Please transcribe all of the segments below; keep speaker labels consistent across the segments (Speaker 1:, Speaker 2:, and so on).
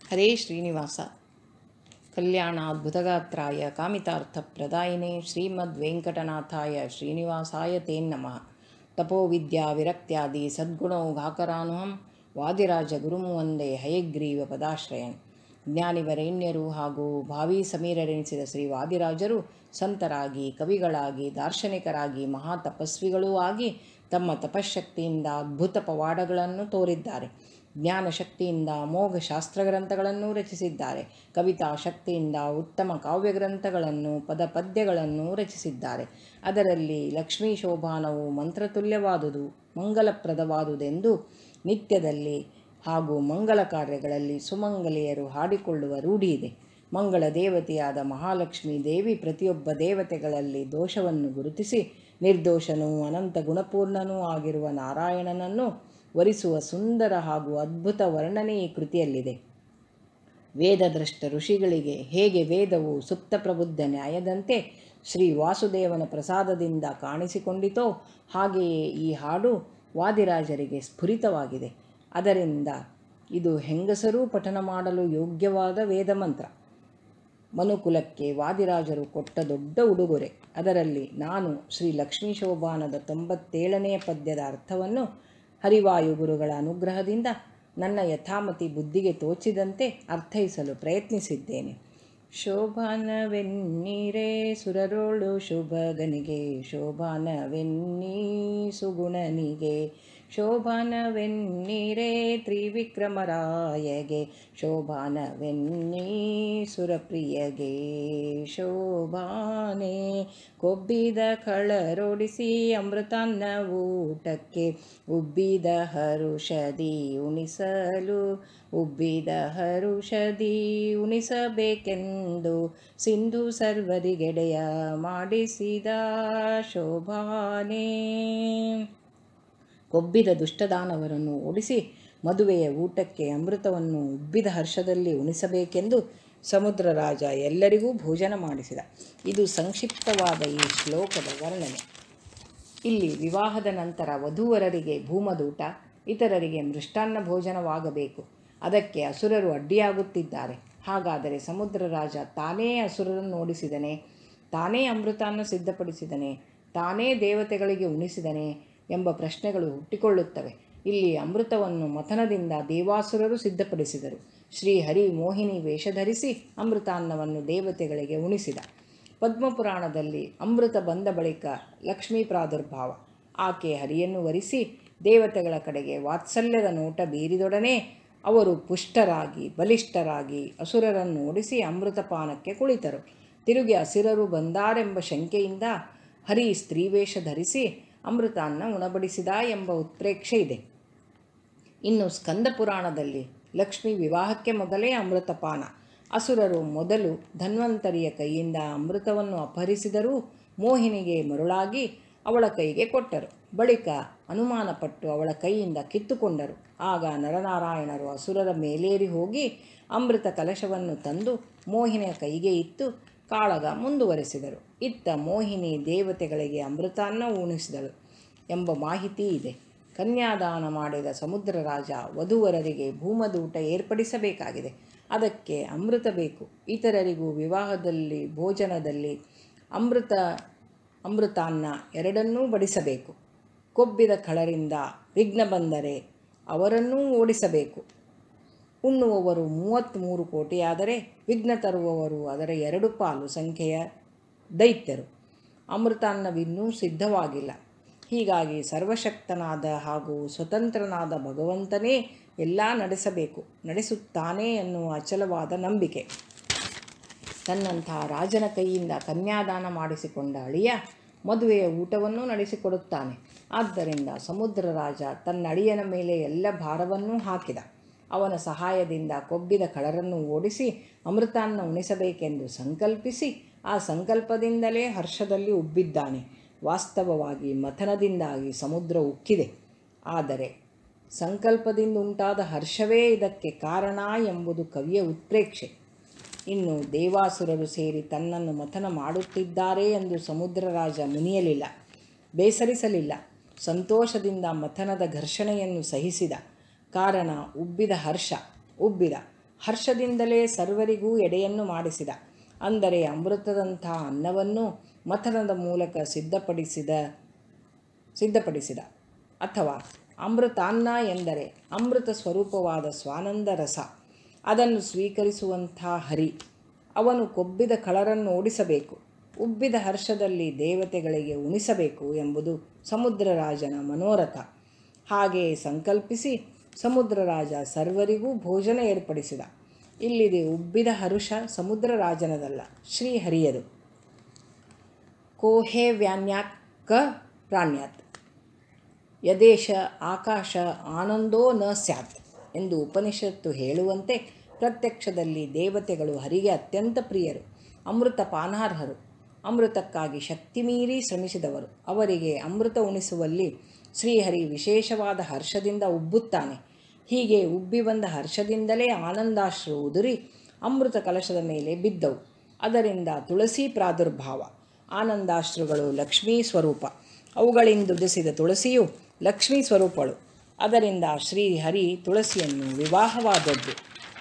Speaker 1: ಹರೇ ಶ್ರೀನಿವಾಸ ಕಲ್ಯಾಣಾದ್ಭುತಗಾತ್ರಾಯ ಕಾಮಿತಾರ್ಥಪ್ರದಾಯಿನೇ ಶ್ರೀಮದ್ವೆಂಕಟನಾಥಾಯ ಶ್ರೀನಿವಾಸಾಯ ತೇನ್ನಮಃ ತಪೋವಿದ್ಯಾ ವಿರಕ್ತ್ಯಾದಿ ಸದ್ಗುಣೌಘಾಕರಾನುಹಂ ವಾದಿರಾಜ ಗುರುಂ ವಂದೇ ಹಯಗ್ರೀವ ಪದಾಶ್ರಯನ್ ಜ್ಞಾನಿವರೇಣ್ಯರು ಹಾಗೂ ಭಾವಿ ಸಮೀರರೆನಿಸಿದ ಶ್ರೀ ವಾದಿರಾಜರು ಸಂತರಾಗಿ ಕವಿಗಳಾಗಿ ದಾರ್ಶನಿಕರಾಗಿ ಮಹಾ ತಪಸ್ವಿಗಳೂ ಆಗಿ ತಮ್ಮ ತಪಶ್ಶಕ್ತಿಯಿಂದ ಅದ್ಭುತ ಪವಾಡಗಳನ್ನು ತೋರಿದ್ದಾರೆ ಜ್ಞಾನಶಕ್ತಿಯಿಂದ ಅಮೋಘ ಶಾಸ್ತ್ರಗ್ರಂಥಗಳನ್ನು ರಚಿಸಿದ್ದಾರೆ ಕವಿತಾ ಶಕ್ತಿಯಿಂದ ಉತ್ತಮ ಕಾವ್ಯಗ್ರಂಥಗಳನ್ನು ಪದ ಪದ್ಯಗಳನ್ನು ರಚಿಸಿದ್ದಾರೆ ಅದರಲ್ಲಿ ಲಕ್ಷ್ಮೀ ಶೋಭಾನವು ಮಂತ್ರತುಲ್ಯವಾದುದು ಮಂಗಲಪ್ರದವಾದುದೆಂದು ನಿತ್ಯದಲ್ಲಿ ಹಾಗೂ ಮಂಗಲ ಕಾರ್ಯಗಳಲ್ಲಿ ಸುಮಂಗಲಿಯರು ಹಾಡಿಕೊಳ್ಳುವ ರೂಢಿ ಇದೆ ಮಂಗಳ ದೇವತೆಯಾದ ಮಹಾಲಕ್ಷ್ಮೀ ದೇವಿ ಪ್ರತಿಯೊಬ್ಬ ದೇವತೆಗಳಲ್ಲಿ ದೋಷವನ್ನು ಗುರುತಿಸಿ ನಿರ್ದೋಷನೂ ಅನಂತ ಗುಣಪೂರ್ಣನೂ ಆಗಿರುವ ನಾರಾಯಣನನ್ನು ವರಿಸುವ ಸುಂದರ ಹಾಗೂ ಅದ್ಭುತ ವರ್ಣನೆ ಈ ಕೃತಿಯಲ್ಲಿದೆ ವೇದದ್ರಷ್ಟ ಋಷಿಗಳಿಗೆ ಹೇಗೆ ವೇದವು ಸುಪ್ತ ಪ್ರಬುದ್ಧ ನ್ಯಾಯದಂತೆ ಶ್ರೀ ವಾಸುದೇವನ ಪ್ರಸಾದದಿಂದ ಕಾಣಿಸಿಕೊಂಡಿತೋ ಹಾಗೆಯೇ ಈ ಹಾಡು ವಾದಿರಾಜರಿಗೆ ಸ್ಫುರಿತವಾಗಿದೆ ಅದರಿಂದ ಇದು ಹೆಂಗಸರೂ ಪಠನ ಮಾಡಲು ಯೋಗ್ಯವಾದ ವೇದ ಮಂತ್ರ ಮನುಕುಲಕ್ಕೆ ವಾದಿರಾಜರು ಕೊಟ್ಟ ದೊಡ್ಡ ಉಡುಗೊರೆ ಅದರಲ್ಲಿ ನಾನು ಶ್ರೀ ಲಕ್ಷ್ಮೀ ಶೋಭಾನದ ತೊಂಬತ್ತೇಳನೆಯ ಪದ್ಯದ ಅರ್ಥವನ್ನು ಹರಿವಾಯು ಗುರುಗಳ ಅನುಗ್ರಹದಿಂದ ನನ್ನ ಯಥಾಮತಿ ಬುದ್ಧಿಗೆ ತೋಚಿದಂತೆ ಅರ್ಥೈಸಲು ಪ್ರಯತ್ನಿಸಿದ್ದೇನೆ ಶೋಭಾನವೆನ್ನೀರೇ ಸುರರೋಳು ಶುಭಗನಿಗೆ ಶೋಭಾನವೆನ್ನೀ ಸುಗುಣನಿಗೆ ಶೋಭಾನವೆನ್ನೀರೇ ತ್ರಿವಿಕ್ರಮರಾಯಗೆ ಶೋಭಾನವೆನ್ನೀ ಸುರಪ್ರಿಯಗೆ ಶೋಭಾನೆ ಕೊಬ್ಬಿದ ಕಳರೊಡಿಸಿ ಅಮೃತಾನ್ನ ಊಟಕ್ಕೆ ಉಬ್ಬಿದ ಹರುಷದಿ ಉಣಿಸಲು ಉಬ್ಬಿದ ಹರುಷದಿ ಉಣಿಸಬೇಕೆಂದು ಸಿಂಧು ಸರ್ವರಿಗೆಡೆಯ ಮಾಡಿಸಿದ ಶೋಭಾನೆ ಕೊಬ್ಬಿದ ದುಷ್ಟದಾನವರನ್ನು ಓಡಿಸಿ ಮದುವೆಯ ಊಟಕ್ಕೆ ಅಮೃತವನ್ನು ಉಬ್ಬಿದ ಹರ್ಷದಲ್ಲಿ ಉಣಿಸಬೇಕೆಂದು ಸಮುದ್ರ ರಾಜ ಎಲ್ಲರಿಗೂ ಭೋಜನ ಮಾಡಿಸಿದ ಇದು ಸಂಕ್ಷಿಪ್ತವಾದ ಈ ಶ್ಲೋಕದ ವರ್ಣನೆ ಇಲ್ಲಿ ವಿವಾಹದ ನಂತರ ವಧೂವರರಿಗೆ ಭೂಮದೂಟ ಇತರರಿಗೆ ಮೃಷ್ಟಾನ್ನ ಭೋಜನವಾಗಬೇಕು ಅದಕ್ಕೆ ಅಸುರರು ಅಡ್ಡಿಯಾಗುತ್ತಿದ್ದಾರೆ ಹಾಗಾದರೆ ಸಮುದ್ರ ರಾಜ ತಾನೇ ಅಸುರರನ್ನು ಓಡಿಸಿದನೆ ತಾನೇ ಅಮೃತಾನ್ನ ಸಿದ್ಧಪಡಿಸಿದನೆ ತಾನೇ ದೇವತೆಗಳಿಗೆ ಉಣಿಸಿದನೆ ಎಂಬ ಪ್ರಶ್ನೆಗಳು ಹುಟ್ಟಿಕೊಳ್ಳುತ್ತವೆ ಇಲ್ಲಿ ಅಮೃತವನ್ನು ಮಥನದಿಂದ ದೇವಾಸುರರು ಸಿದ್ಧಪಡಿಸಿದರು ಶ್ರೀಹರಿ ಮೋಹಿನಿ ವೇಷಧರಿಸಿ ಅಮೃತಾನ್ನವನ್ನು ದೇವತೆಗಳಿಗೆ ಉಣಿಸಿದ ಪದ್ಮಪುರಾಣದಲ್ಲಿ ಅಮೃತ ಬಂದ ಬಳಿಕ ಲಕ್ಷ್ಮೀ ಪ್ರಾದುರ್ಭಾವ ಆಕೆ ಹರಿಯನ್ನು ವರಿಸಿ ದೇವತೆಗಳ ಕಡೆಗೆ ವಾತ್ಸಲ್ಯದ ನೋಟ ಬೀರಿದೊಡನೆ ಅವರು ಪುಷ್ಟರಾಗಿ ಬಲಿಷ್ಠರಾಗಿ ಅಸುರರನ್ನು ಓಡಿಸಿ ಅಮೃತಪಾನಕ್ಕೆ ಕುಳಿತರು ತಿರುಗಿ ಅಸಿರರು ಬಂದಾರೆಂಬ ಶಂಕೆಯಿಂದ ಹರಿ ಸ್ತ್ರೀವೇಷ ಧರಿಸಿ ಅಮೃತಾನ್ನ ಉಣಬಡಿಸಿದ ಎಂಬ ಉತ್ಪ್ರೇಕ್ಷೆ ಇದೆ ಇನ್ನು ಸ್ಕಂದ ಪುರಾಣದಲ್ಲಿ ಲಕ್ಷ್ಮಿ ವಿವಾಹಕ್ಕೆ ಮೊದಲೇ ಅಮೃತಪಾನ ಅಸುರರು ಮೊದಲು ಧನ್ವಂತರಿಯ ಕೈಯಿಂದ ಅಮೃತವನ್ನು ಅಪಹರಿಸಿದರೂ ಮೋಹಿನಿಗೆ ಮರುಳಾಗಿ ಅವಳ ಕೈಗೆ ಕೊಟ್ಟರು ಬಳಿಕ ಅನುಮಾನಪಟ್ಟು ಅವಳ ಕೈಯಿಂದ ಕಿತ್ತುಕೊಂಡರು ಆಗ ನರನಾರಾಯಣರು ಅಸುರರ ಮೇಲೇರಿ ಹೋಗಿ ಅಮೃತ ಕಲಶವನ್ನು ತಂದು ಮೋಹಿನಿಯ ಕೈಗೆ ಇತ್ತು ಕಾಳಗ ಮುಂದುವರೆಸಿದರು ಇತ್ತ ಮೋಹಿನಿ ದೇವತೆಗಳಿಗೆ ಅಮೃತಾನ್ನ ಉಣಿಸಿದಳು ಎಂಬ ಮಾಹಿತಿ ಇದೆ ಕನ್ಯಾದಾನ ಮಾಡಿದ ಸಮುದ್ರ ರಾಜ ವಧುವರರಿಗೆ ಭೂಮದೂಟ ಏರ್ಪಡಿಸಬೇಕಾಗಿದೆ ಅದಕ್ಕೆ ಅಮೃತ ಬೇಕು ಇತರರಿಗೂ ವಿವಾಹದಲ್ಲಿ ಭೋಜನದಲ್ಲಿ ಅಮೃತ ಅಮೃತಾನ್ನ ಎರಡನ್ನೂ ಬಡಿಸಬೇಕು ಕೊಬ್ಬಿದ ಖಳರಿಂದ ವಿಘ್ನ ಬಂದರೆ ಅವರನ್ನೂ ಓಡಿಸಬೇಕು ಉಣ್ಣುವವರು ಮೂವತ್ತ್ಮೂರು ಕೋಟಿಯಾದರೆ ವಿಘ್ನ ತರುವವರು ಅದರ ಎರಡು ಪಾಲು ಸಂಖ್ಯೆಯ ದೈತ್ಯರು ಅಮೃತಾನ್ನವಿನ್ನೂ ಸಿದ್ಧವಾಗಿಲ್ಲ ಹೀಗಾಗಿ ಸರ್ವಶಕ್ತನಾದ ಹಾಗೂ ಸ್ವತಂತ್ರನಾದ ಭಗವಂತನೇ ಎಲ್ಲ ನಡೆಸಬೇಕು ನಡೆಸುತ್ತಾನೆ ಎನ್ನುವ ಅಚಲವಾದ ನಂಬಿಕೆ ತನ್ನಂಥ ರಾಜನ ಕೈಯಿಂದ ಕನ್ಯಾದಾನ ಮಾಡಿಸಿಕೊಂಡ ಅಳಿಯ ಮದುವೆಯ ಊಟವನ್ನು ನಡೆಸಿಕೊಡುತ್ತಾನೆ ಆದ್ದರಿಂದ ಸಮುದ್ರ ರಾಜ ತನ್ನ ಅಳಿಯನ ಮೇಲೆ ಎಲ್ಲ ಭಾರವನ್ನೂ ಹಾಕಿದ ಅವನ ಸಹಾಯದಿಂದ ಕೊಬ್ಬಿದ ಕಳರನ್ನು ಓಡಿಸಿ ಅಮೃತಾನ್ನ ಉಣಿಸಬೇಕೆಂದು ಸಂಕಲ್ಪಿಸಿ ಆ ಸಂಕಲ್ಪದಿಂದಲೇ ಹರ್ಷದಲ್ಲಿ ಉಬ್ಬಿದ್ದಾನೆ ವಾಸ್ತವವಾಗಿ ಮಥನದಿಂದಾಗಿ ಸಮುದ್ರ ಉಕ್ಕಿದೆ ಆದರೆ ಸಂಕಲ್ಪದಿಂದ ಉಂಟಾದ ಹರ್ಷವೇ ಇದಕ್ಕೆ ಕಾರಣ ಎಂಬುದು ಕವಿಯ ಉತ್ಪ್ರೇಕ್ಷೆ ಇನ್ನು ದೇವಾಸುರರು ಸೇರಿ ತನ್ನನ್ನು ಮಥನ ಮಾಡುತ್ತಿದ್ದಾರೆ ಎಂದು ಸಮುದ್ರ ರಾಜ ಮುನಿಯಲಿಲ್ಲ ಬೇಸರಿಸಲಿಲ್ಲ ಸಂತೋಷದಿಂದ ಮಥನದ ಘರ್ಷಣೆಯನ್ನು ಸಹಿಸಿದ ಕಾರಣ ಉಬ್ಬಿದ ಹರ್ಷ ಉಬ್ಬಿದ ಹರ್ಷದಿಂದಲೇ ಸರ್ವರಿಗೂ ಎಡೆಯನ್ನು ಮಾಡಿಸಿದ ಅಂದರೆ ಅಮೃತದಂಥ ಅನ್ನವನ್ನು ಮಥನದ ಮೂಲಕ ಸಿದ್ಧಪಡಿಸಿದ ಸಿದ್ಧಪಡಿಸಿದ ಅಥವಾ ಅಮೃತಾನ್ನ ಎಂದರೆ ಅಮೃತ ಸ್ವರೂಪವಾದ ಸ್ವಾನಂದ ರಸ ಅದನ್ನು ಸ್ವೀಕರಿಸುವಂಥ ಹರಿ ಅವನು ಕೊಬ್ಬಿದ ಕಳರನ್ನು ಓಡಿಸಬೇಕು ಉಬ್ಬಿದ ಹರ್ಷದಲ್ಲಿ ದೇವತೆಗಳಿಗೆ ಉಣಿಸಬೇಕು ಎಂಬುದು ಸಮುದ್ರರಾಜನ ಮನೋರಥ ಹಾಗೆಯೇ ಸಂಕಲ್ಪಿಸಿ ಸಮುದ್ರರಾಜ ಸರ್ವರಿಗೂ ಭೋಜನ ಏರ್ಪಡಿಸಿದ ಇಲ್ಲಿದೆ ಉಬ್ಬಿದ ಹರುಷ ಸಮುದ್ರರಾಜನದಲ್ಲ ಶ್ರೀಹರಿಯದು ಕೋಹೆ ವ್ಯಾನ್ಯಾತ್ ಕ ಪ್ರಾಣ್ಯಾತ್ ಯದೇಶ ಆಕಾಶ ಆನಂದೋ ನ ಸ್ಯಾತ್ ಎಂದು ಉಪನಿಷತ್ತು ಹೇಳುವಂತೆ ಪ್ರತ್ಯಕ್ಷದಲ್ಲಿ ದೇವತೆಗಳು ಹರಿಗೆ ಅತ್ಯಂತ ಪ್ರಿಯರು ಅಮೃತ ಪಾನಾರ್ಹರು ಅಮೃತಕ್ಕಾಗಿ ಶಕ್ತಿ ಮೀರಿ ಶ್ರಮಿಸಿದವರು ಅವರಿಗೆ ಅಮೃತ ಉಣಿಸುವಲ್ಲಿ ಶ್ರೀಹರಿ ವಿಶೇಷವಾದ ಹರ್ಷದಿಂದ ಉಬ್ಬುತ್ತಾನೆ ಹೀಗೆ ಉಬ್ಬಿ ಬಂದ ಹರ್ಷದಿಂದಲೇ ಆನಂದಾಶ್ರು ಉದುರಿ ಅಮೃತ ಕಲಶದ ಮೇಲೆ ಬಿದ್ದವು ಅದರಿಂದ ತುಳಸಿ ಪ್ರಾದುರ್ಭಾವ ಆನಂದಾಶ್ರುಗಳು ಲಕ್ಷ್ಮೀ ಸ್ವರೂಪ ಅವುಗಳಿಂದುದಿಸಿದ ತುಳಸಿಯು ಲಕ್ಷ್ಮೀ ಸ್ವರೂಪಳು ಅದರಿಂದ ಶ್ರೀಹರಿ ತುಳಸಿಯನ್ನು ವಿವಾಹವಾದದ್ದು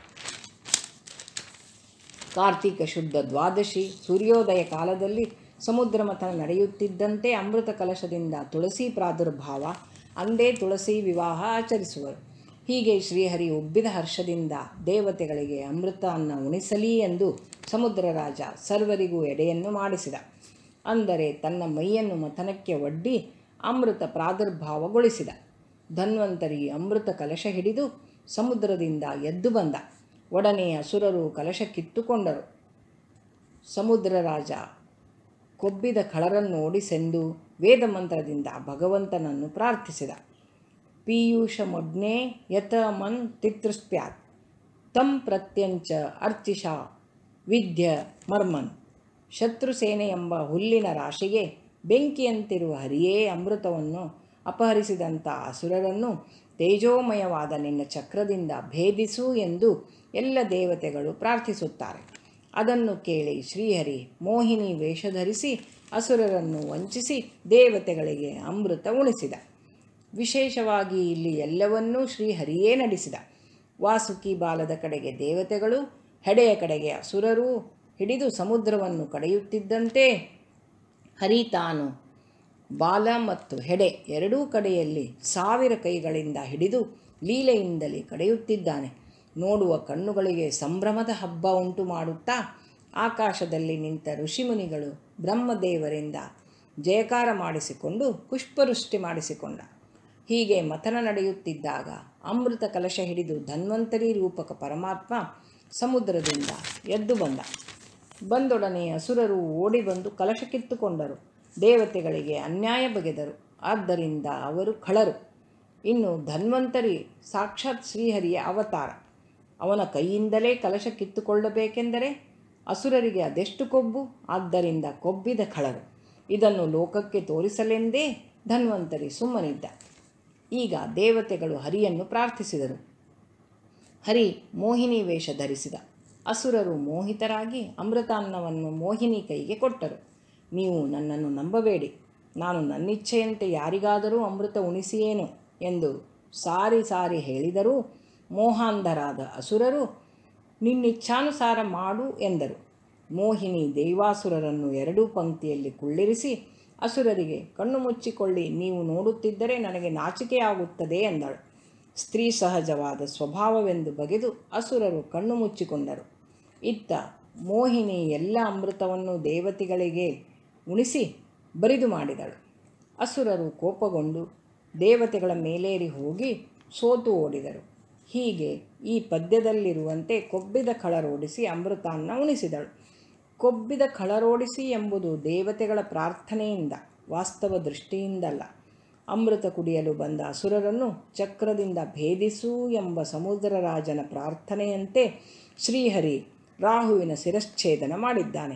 Speaker 1: ಕಾರ್ತಿಕ ಶುದ್ಧ ದ್ವಾದಶಿ ಸೂರ್ಯೋದಯ ಕಾಲದಲ್ಲಿ ಸಮುದ್ರ ಮಥನ ನಡೆಯುತ್ತಿದ್ದಂತೆ ಅಮೃತ ಕಲಶದಿಂದ ತುಳಸಿ ಪ್ರಾದುರ್ಭಾವ ಅಂದೇ ತುಳಸಿ ವಿವಾಹ ಆಚರಿಸುವರು ಹೀಗೆ ಶ್ರೀಹರಿ ಉಬ್ಬಿದ ಹರ್ಷದಿಂದ ದೇವತೆಗಳಿಗೆ ಅಮೃತ ಅನ್ನ ಉಣಿಸಲಿ ಎಂದು ಸಮುದ್ರರಾಜ ಸರ್ವರಿಗೂ ಎಡೆಯನ್ನು ಮಾಡಿಸಿದ ಅಂದರೆ ತನ್ನ ಮೈಯನ್ನು ಮಥನಕ್ಕೆ ಒಡ್ಡಿ ಅಮೃತ ಪ್ರಾದುರ್ಭಾವಗೊಳಿಸಿದ ಧನ್ವಂತರಿ ಅಮೃತ ಕಲಶ ಹಿಡಿದು ಸಮುದ್ರದಿಂದ ಎದ್ದು ಬಂದ ಒಡನೆ ಅಸುರರು ಕಲಶ ಕಿತ್ತುಕೊಂಡರು ಸಮುದ್ರರಾಜ ಕೊಬ್ಬಿದ ಕಳರನ್ನು ಓಡಿಸೆಂದು ವೇದ ಮಂತ್ರದಿಂದ ಭಗವಂತನನ್ನು ಪ್ರಾರ್ಥಿಸಿದ ಪೀಯೂಷಮಗ್ನೇ ಯತ ಮನ್ ತಿತೃಸ್ಪ್ಯಾತ್ ತಂ ಪ್ರತ್ಯಂಚ ಅರ್ಚಿಷ ವಿದ್ಯ ಮರ್ಮನ್ ಶತ್ರುಸೇನೆ ಎಂಬ ಹುಲ್ಲಿನ ರಾಶಿಗೆ ಬೆಂಕಿಯಂತಿರುವ ಹರಿಯೇ ಅಮೃತವನ್ನು ಅಪಹರಿಸಿದಂಥ ಅಸುರರನ್ನು ತೇಜೋಮಯವಾದ ನಿನ್ನ ಚಕ್ರದಿಂದ ಭೇದಿಸು ಎಂದು ಎಲ್ಲ ದೇವತೆಗಳು ಪ್ರಾರ್ಥಿಸುತ್ತಾರೆ ಅದನ್ನು ಕೇಳಿ ಶ್ರೀಹರಿ ಮೋಹಿನಿ ವೇಷಧರಿಸಿ ಅಸುರರನ್ನು ವಂಚಿಸಿ ದೇವತೆಗಳಿಗೆ ಅಮೃತ ಉಣಿಸಿದ ವಿಶೇಷವಾಗಿ ಇಲ್ಲಿ ಎಲ್ಲವನ್ನೂ ಶ್ರೀಹರಿಯೇ ನಡೆಸಿದ ವಾಸುಕಿ ಬಾಲದ ಕಡೆಗೆ ದೇವತೆಗಳು ಹೆಡೆಯ ಕಡೆಗೆ ಅಸುರರೂ ಹಿಡಿದು ಸಮುದ್ರವನ್ನು ಕಡೆಯುತ್ತಿದ್ದಂತೆ ಹರಿ ತಾನು ಬಾಲ ಮತ್ತು ಹೆಡೆ ಎರಡೂ ಕಡೆಯಲ್ಲಿ ಸಾವಿರ ಕೈಗಳಿಂದ ಹಿಡಿದು ಲೀಲೆಯಿಂದಲೇ ಕಡೆಯುತ್ತಿದ್ದಾನೆ ನೋಡುವ ಕಣ್ಣುಗಳಿಗೆ ಸಂಭ್ರಮದ ಹಬ್ಬ ಉಂಟು ಮಾಡುತ್ತಾ ಆಕಾಶದಲ್ಲಿ ನಿಂತ ಋಷಿಮುನಿಗಳು ಬ್ರಹ್ಮದೇವರಿಂದ ಜಯಕಾರ ಮಾಡಿಸಿಕೊಂಡು ಪುಷ್ಪವೃಷ್ಟಿ ಮಾಡಿಸಿಕೊಂಡ ಹೀಗೆ ಮಥನ ನಡೆಯುತ್ತಿದ್ದಾಗ ಅಮೃತ ಕಲಶ ಹಿಡಿದು ಧನ್ವಂತರಿ ರೂಪಕ ಪರಮಾತ್ಮ ಸಮುದ್ರದಿಂದ ಎದ್ದು ಬಂದ ಬಂದೊಡನೆ ಅಸುರರು ಓಡಿ ಬಂದು ಕಲಶ ಕಿತ್ತುಕೊಂಡರು ದೇವತೆಗಳಿಗೆ ಅನ್ಯಾಯ ಬಗೆದರು ಆದ್ದರಿಂದ ಅವರು ಖಳರು ಇನ್ನು ಧನ್ವಂತರಿ ಸಾಕ್ಷಾತ್ ಶ್ರೀಹರಿಯ ಅವತಾರ ಅವನ ಕೈಯಿಂದಲೇ ಕಲಶ ಕಿತ್ತುಕೊಳ್ಳಬೇಕೆಂದರೆ ಅಸುರರಿಗೆ ಅದೆಷ್ಟು ಕೊಬ್ಬು ಆದ್ದರಿಂದ ಕೊಬ್ಬಿದ ಖಳರು ಇದನ್ನು ಲೋಕಕ್ಕೆ ತೋರಿಸಲೆಂದೇ ಧನ್ವಂತರಿ ಸುಮ್ಮನಿದ್ದ ಈಗ ದೇವತೆಗಳು ಹರಿಯನ್ನು ಪ್ರಾರ್ಥಿಸಿದರು ಹರಿ ಮೋಹಿನಿ ವೇಷ ಧರಿಸಿದ ಅಸುರರು ಮೋಹಿತರಾಗಿ ಅಮೃತಾನ್ನವನ್ನು ಮೋಹಿನಿ ಕೈಗೆ ಕೊಟ್ಟರು ನೀವು ನನ್ನನ್ನು ನಂಬಬೇಡಿ ನಾನು ನನ್ನಿಚ್ಛೆಯಂತೆ ಯಾರಿಗಾದರೂ ಅಮೃತ ಉಣಿಸಿಯೇನು ಎಂದು ಸಾರಿ ಸಾರಿ ಹೇಳಿದರೂ ಮೋಹಾಂಧರಾದ ಅಸುರರು ನಿನ್ನಿಚ್ಛಾನುಸಾರ ಮಾಡು ಎಂದರು ಮೋಹಿನಿ ದೈವಾಸುರರನ್ನು ಎರಡೂ ಪಂಕ್ತಿಯಲ್ಲಿ ಕುಳ್ಳಿರಿಸಿ ಅಸುರರಿಗೆ ಕಣ್ಣು ಮುಚ್ಚಿಕೊಳ್ಳಿ ನೀವು ನೋಡುತ್ತಿದ್ದರೆ ನನಗೆ ನಾಚಿಕೆಯಾಗುತ್ತದೆ ಎಂದಳು ಸ್ತ್ರೀ ಸಹಜವಾದ ಸ್ವಭಾವವೆಂದು ಬಗೆದು ಅಸುರರು ಕಣ್ಣು ಮುಚ್ಚಿಕೊಂಡರು ಇತ್ತ ಮೋಹಿನಿ ಎಲ್ಲ ಅಮೃತವನ್ನು ದೇವತೆಗಳಿಗೆ ಉಣಿಸಿ ಬರಿದು ಮಾಡಿದಳು ಅಸುರರು ಕೋಪಗೊಂಡು ದೇವತೆಗಳ ಮೇಲೇರಿ ಹೋಗಿ ಸೋತು ಓಡಿದರು ಹೀಗೆ ಈ ಪದ್ಯದಲ್ಲಿರುವಂತೆ ಕೊಬ್ಬಿದ ಖಳರೋಡಿಸಿ ಅಮೃತಾನ್ನ ಉಣಿಸಿದಳು ಕೊಬ್ಬಿದ ಖಳರೋಡಿಸಿ ಎಂಬುದು ದೇವತೆಗಳ ಪ್ರಾರ್ಥನೆಯಿಂದ ವಾಸ್ತವ ದೃಷ್ಟಿಯಿಂದಲ್ಲ ಅಮೃತ ಕುಡಿಯಲು ಬಂದ ಅಸುರರನ್ನು ಚಕ್ರದಿಂದ ಭೇದಿಸು ಎಂಬ ಸಮುದ್ರರಾಜನ ಪ್ರಾರ್ಥನೆಯಂತೆ ಶ್ರೀಹರಿ ರಾಹುವಿನ ಶಿರಶ್ಛೇದನ ಮಾಡಿದ್ದಾನೆ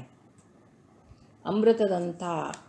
Speaker 1: ಅಮೃತದಂಥ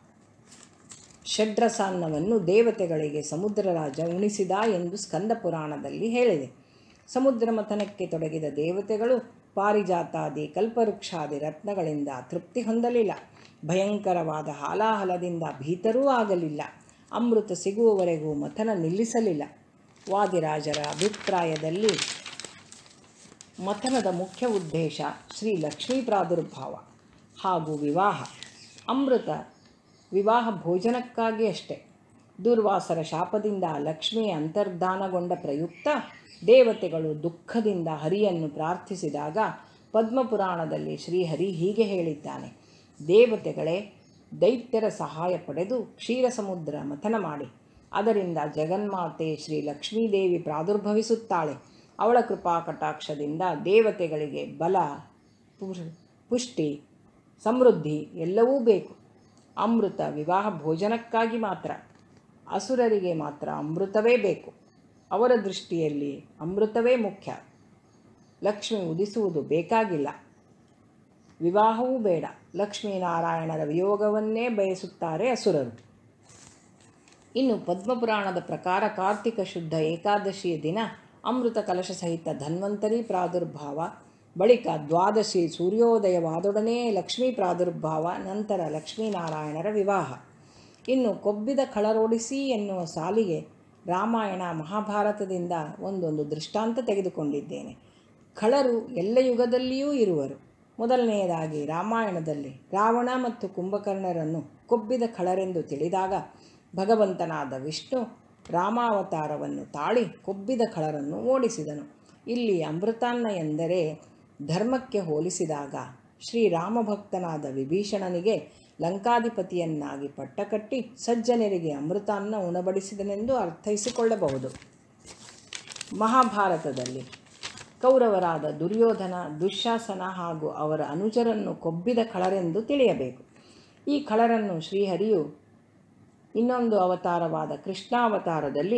Speaker 1: ಷಡ್ರಸಾನ್ನವನ್ನು ದೇವತೆಗಳಿಗೆ ಸಮುದ್ರರಾಜ ಉಣಿಸಿದ ಎಂದು ಸ್ಕಂದ ಪುರಾಣದಲ್ಲಿ ಹೇಳಿದೆ ಸಮುದ್ರ ಮಥನಕ್ಕೆ ತೊಡಗಿದ ದೇವತೆಗಳು ಪಾರಿಜಾತಾದಿ ಕಲ್ಪವೃಕ್ಷಾದಿ ರತ್ನಗಳಿಂದ ತೃಪ್ತಿ ಹೊಂದಲಿಲ್ಲ ಭಯಂಕರವಾದ ಹಾಲಾಹಲದಿಂದ ಭೀತರೂ ಆಗಲಿಲ್ಲ ಅಮೃತ ಸಿಗುವವರೆಗೂ ಮಥನ ನಿಲ್ಲಿಸಲಿಲ್ಲ ವಾದಿರಾಜರ ಅಭಿಪ್ರಾಯದಲ್ಲಿ ಮಥನದ ಮುಖ್ಯ ಉದ್ದೇಶ ಶ್ರೀ ಲಕ್ಷ್ಮೀ ಪ್ರಾದುರ್ಭಾವ ಹಾಗೂ ವಿವಾಹ ಅಮೃತ ವಿವಾಹ ಭೋಜನಕ್ಕಾಗಿ ಅಷ್ಟೆ ದುರ್ವಾಸರ ಶಾಪದಿಂದ ಲಕ್ಷ್ಮಿ ಅಂತರ್ಧಾನಗೊಂಡ ಪ್ರಯುಕ್ತ ದೇವತೆಗಳು ದುಃಖದಿಂದ ಹರಿಯನ್ನು ಪ್ರಾರ್ಥಿಸಿದಾಗ ಪದ್ಮಪುರಾಣದಲ್ಲಿ ಶ್ರೀಹರಿ ಹೀಗೆ ಹೇಳಿದ್ದಾನೆ ದೇವತೆಗಳೇ ದೈತ್ಯರ ಸಹಾಯ ಪಡೆದು ಕ್ಷೀರ ಸಮುದ್ರ ಮಥನ ಮಾಡಿ ಅದರಿಂದ ಜಗನ್ಮಾತೆ ಶ್ರೀ ಲಕ್ಷ್ಮೀದೇವಿ ಪ್ರಾದುರ್ಭವಿಸುತ್ತಾಳೆ ಅವಳ ಕೃಪಾ ಕಟಾಕ್ಷದಿಂದ ದೇವತೆಗಳಿಗೆ ಬಲ ಪುಷ್- ಪುಷ್ಟಿ ಸಮೃದ್ಧಿ ಎಲ್ಲವೂ ಬೇಕು ಅಮೃತ ವಿವಾಹ ಭೋಜನಕ್ಕಾಗಿ ಮಾತ್ರ ಅಸುರರಿಗೆ ಮಾತ್ರ ಅಮೃತವೇ ಬೇಕು ಅವರ ದೃಷ್ಟಿಯಲ್ಲಿ ಅಮೃತವೇ ಮುಖ್ಯ ಲಕ್ಷ್ಮಿ ಉದಿಸುವುದು ಬೇಕಾಗಿಲ್ಲ ವಿವಾಹವೂ ಬೇಡ ಲಕ್ಷ್ಮೀನಾರಾಯಣರ ವಿಯೋಗವನ್ನೇ ಬಯಸುತ್ತಾರೆ ಅಸುರರು ಇನ್ನು ಪದ್ಮಪುರಾಣದ ಪ್ರಕಾರ ಕಾರ್ತಿಕ ಶುದ್ಧ ಏಕಾದಶಿಯ ದಿನ ಅಮೃತ ಕಲಶ ಸಹಿತ ಧನ್ವಂತರಿ ಪ್ರಾದುರ್ಭಾವ ಬಳಿಕ ದ್ವಾದಶಿ ಸೂರ್ಯೋದಯವಾದೊಡನೆ ಲಕ್ಷ್ಮೀ ಪ್ರಾದುರ್ಭಾವ ನಂತರ ಲಕ್ಷ್ಮೀನಾರಾಯಣರ ವಿವಾಹ ಇನ್ನು ಕೊಬ್ಬಿದ ಖಳರೋಡಿಸಿ ಎನ್ನುವ ಸಾಲಿಗೆ ರಾಮಾಯಣ ಮಹಾಭಾರತದಿಂದ ಒಂದೊಂದು ದೃಷ್ಟಾಂತ ತೆಗೆದುಕೊಂಡಿದ್ದೇನೆ ಖಳರು ಎಲ್ಲ ಯುಗದಲ್ಲಿಯೂ ಇರುವರು ಮೊದಲನೆಯದಾಗಿ ರಾಮಾಯಣದಲ್ಲಿ ರಾವಣ ಮತ್ತು ಕುಂಭಕರ್ಣರನ್ನು ಕೊಬ್ಬಿದ ಖಳರೆಂದು ತಿಳಿದಾಗ ಭಗವಂತನಾದ ವಿಷ್ಣು ರಾಮಾವತಾರವನ್ನು ತಾಳಿ ಕೊಬ್ಬಿದ ಖಳರನ್ನು ಓಡಿಸಿದನು ಇಲ್ಲಿ ಅಮೃತಾನ್ನ ಎಂದರೆ ಧರ್ಮಕ್ಕೆ ಹೋಲಿಸಿದಾಗ ಶ್ರೀರಾಮ ಭಕ್ತನಾದ ವಿಭೀಷಣನಿಗೆ ಲಂಕಾಧಿಪತಿಯನ್ನಾಗಿ ಪಟ್ಟಕಟ್ಟಿ ಸಜ್ಜನರಿಗೆ ಅಮೃತಾನ್ನ ಉಣಬಡಿಸಿದನೆಂದು ಅರ್ಥೈಸಿಕೊಳ್ಳಬಹುದು ಮಹಾಭಾರತದಲ್ಲಿ ಕೌರವರಾದ ದುರ್ಯೋಧನ ದುಶ್ಯಾಸನ ಹಾಗೂ ಅವರ ಅನುಜರನ್ನು ಕೊಬ್ಬಿದ ಖಳರೆಂದು ತಿಳಿಯಬೇಕು ಈ ಖಳರನ್ನು ಶ್ರೀಹರಿಯು ಇನ್ನೊಂದು ಅವತಾರವಾದ ಕೃಷ್ಣಾವತಾರದಲ್ಲಿ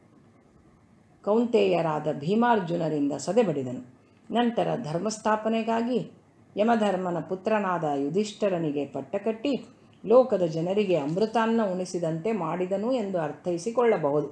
Speaker 1: ಕೌಂತೇಯರಾದ ಭೀಮಾರ್ಜುನರಿಂದ ಸದೆಬಡಿದನು ನಂತರ ಧರ್ಮಸ್ಥಾಪನೆಗಾಗಿ ಯಮಧರ್ಮನ ಪುತ್ರನಾದ ಯುಧಿಷ್ಠರನಿಗೆ ಪಟ್ಟಕಟ್ಟಿ ಲೋಕದ ಜನರಿಗೆ ಅಮೃತಾನ್ನ ಉಣಿಸಿದಂತೆ ಮಾಡಿದನು ಎಂದು ಅರ್ಥೈಸಿಕೊಳ್ಳಬಹುದು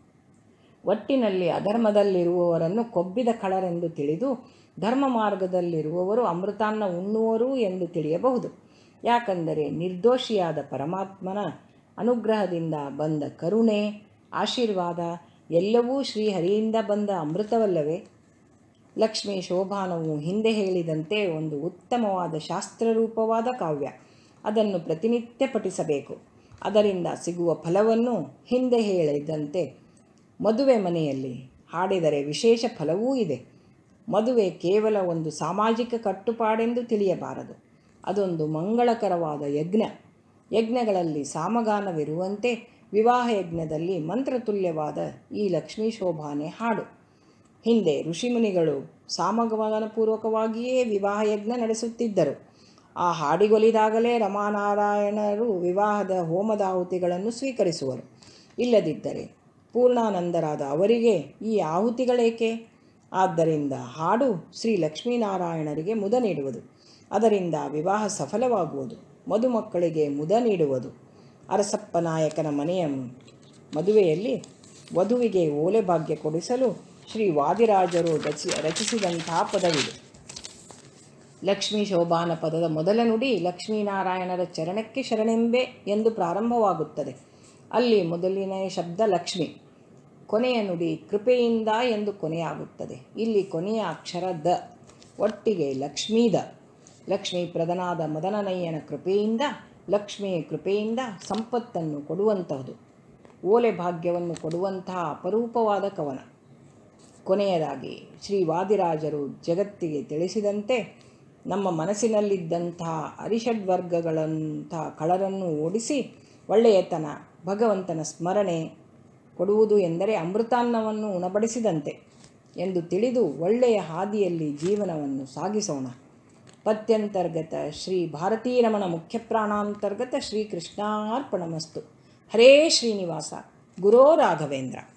Speaker 1: ಒಟ್ಟಿನಲ್ಲಿ ಅಧರ್ಮದಲ್ಲಿರುವವರನ್ನು ಕೊಬ್ಬಿದ ಖಳರೆಂದು ತಿಳಿದು ಧರ್ಮ ಮಾರ್ಗದಲ್ಲಿರುವವರು ಅಮೃತಾನ್ನ ಉಣ್ಣುವರು ಎಂದು ತಿಳಿಯಬಹುದು ಯಾಕಂದರೆ ನಿರ್ದೋಷಿಯಾದ ಪರಮಾತ್ಮನ ಅನುಗ್ರಹದಿಂದ ಬಂದ ಕರುಣೆ ಆಶೀರ್ವಾದ ಎಲ್ಲವೂ ಶ್ರೀಹರಿಯಿಂದ ಬಂದ ಅಮೃತವಲ್ಲವೇ ಲಕ್ಷ್ಮೀ ಶೋಭಾನವು ಹಿಂದೆ ಹೇಳಿದಂತೆ ಒಂದು ಉತ್ತಮವಾದ ಶಾಸ್ತ್ರರೂಪವಾದ ಕಾವ್ಯ ಅದನ್ನು ಪ್ರತಿನಿತ್ಯ ಪಠಿಸಬೇಕು ಅದರಿಂದ ಸಿಗುವ ಫಲವನ್ನು ಹಿಂದೆ ಹೇಳಿದಂತೆ ಮದುವೆ ಮನೆಯಲ್ಲಿ ಹಾಡಿದರೆ ವಿಶೇಷ ಫಲವೂ ಇದೆ ಮದುವೆ ಕೇವಲ ಒಂದು ಸಾಮಾಜಿಕ ಕಟ್ಟುಪಾಡೆಂದು ತಿಳಿಯಬಾರದು ಅದೊಂದು ಮಂಗಳಕರವಾದ ಯಜ್ಞ ಯಜ್ಞಗಳಲ್ಲಿ ಸಾಮಗಾನವಿರುವಂತೆ ವಿವಾಹ ಯಜ್ಞದಲ್ಲಿ ಮಂತ್ರತುಲ್ಯವಾದ ಈ ಲಕ್ಷ್ಮೀ ಶೋಭಾನೆ ಹಾಡು ಹಿಂದೆ ಋಷಿಮುನಿಗಳು ಸಾಮಗಾನಪೂರ್ವಕವಾಗಿಯೇ ವಿವಾಹ ಯಜ್ಞ ನಡೆಸುತ್ತಿದ್ದರು ಆ ಹಾಡಿಗೊಲಿದಾಗಲೇ ರಮಾನಾರಾಯಣರು ವಿವಾಹದ ಹೋಮದಾಹುತಿಗಳನ್ನು ಸ್ವೀಕರಿಸುವರು ಇಲ್ಲದಿದ್ದರೆ ಪೂರ್ಣಾನಂದರಾದ ಅವರಿಗೆ ಈ ಆಹುತಿಗಳೇಕೆ ಆದ್ದರಿಂದ ಹಾಡು ಶ್ರೀ ಲಕ್ಷ್ಮೀನಾರಾಯಣರಿಗೆ ಮುದ ನೀಡುವುದು ಅದರಿಂದ ವಿವಾಹ ಸಫಲವಾಗುವುದು ಮದುಮಕ್ಕಳಿಗೆ ಮುದ ನೀಡುವುದು ಅರಸಪ್ಪ ನಾಯಕನ ಮನೆಯ ಮದುವೆಯಲ್ಲಿ ವಧುವಿಗೆ ಓಲೆ ಭಾಗ್ಯ ಕೊಡಿಸಲು ಶ್ರೀ ವಾದಿರಾಜರು ರಚಿ ರಚಿಸಿದಂತಹ ಪದವಿದೆ ಲಕ್ಷ್ಮೀ ಶೋಭಾನ ಪದದ ಮೊದಲ ನುಡಿ ಲಕ್ಷ್ಮೀನಾರಾಯಣರ ಚರಣಕ್ಕೆ ಶರಣೆಂಬೆ ಎಂದು ಪ್ರಾರಂಭವಾಗುತ್ತದೆ ಅಲ್ಲಿ ಮೊದಲಿನ ಶಬ್ದ ಲಕ್ಷ್ಮಿ ಕೊನೆಯ ನುಡಿ ಕೃಪೆಯಿಂದ ಎಂದು ಕೊನೆಯಾಗುತ್ತದೆ ಇಲ್ಲಿ ಕೊನೆಯ ಅಕ್ಷರ ದ ಒಟ್ಟಿಗೆ ಲಕ್ಷ್ಮೀದ ಲಕ್ಷ್ಮೀ ಪ್ರದನಾದ ಮದನನಯ್ಯನ ಕೃಪೆಯಿಂದ ಲಕ್ಷ್ಮಿಯ ಕೃಪೆಯಿಂದ ಸಂಪತ್ತನ್ನು ಕೊಡುವಂತಹದು ಓಲೆ ಭಾಗ್ಯವನ್ನು ಕೊಡುವಂತಹ ಅಪರೂಪವಾದ ಕವನ ಕೊನೆಯದಾಗಿ ಶ್ರೀ ವಾದಿರಾಜರು ಜಗತ್ತಿಗೆ ತಿಳಿಸಿದಂತೆ ನಮ್ಮ ಮನಸ್ಸಿನಲ್ಲಿದ್ದಂತಹ ಅರಿಷಡ್ವರ್ಗಗಳಂತಹ ಕಳರನ್ನು ಓಡಿಸಿ ಒಳ್ಳೆಯತನ ಭಗವಂತನ ಸ್ಮರಣೆ ಕೊಡುವುದು ಎಂದರೆ ಅಮೃತಾನ್ನವನ್ನು ಉಣಬಡಿಸಿದಂತೆ ಎಂದು ತಿಳಿದು ಒಳ್ಳೆಯ ಹಾದಿಯಲ್ಲಿ ಜೀವನವನ್ನು ಸಾಗಿಸೋಣ ಪತ್ಯಂತರ್ಗತ ಶ್ರೀ ಭಾರತೀರಮಣ ಮುಖ್ಯ ಪ್ರಾಣಾಂತರ್ಗತ ಶ್ರೀ ಕೃಷ್ಣಾರ್ಪಣಮಸ್ತು ಹರೇ ಶ್ರೀನಿವಾಸ ಗುರೋ ರಾಘವೇಂದ್ರ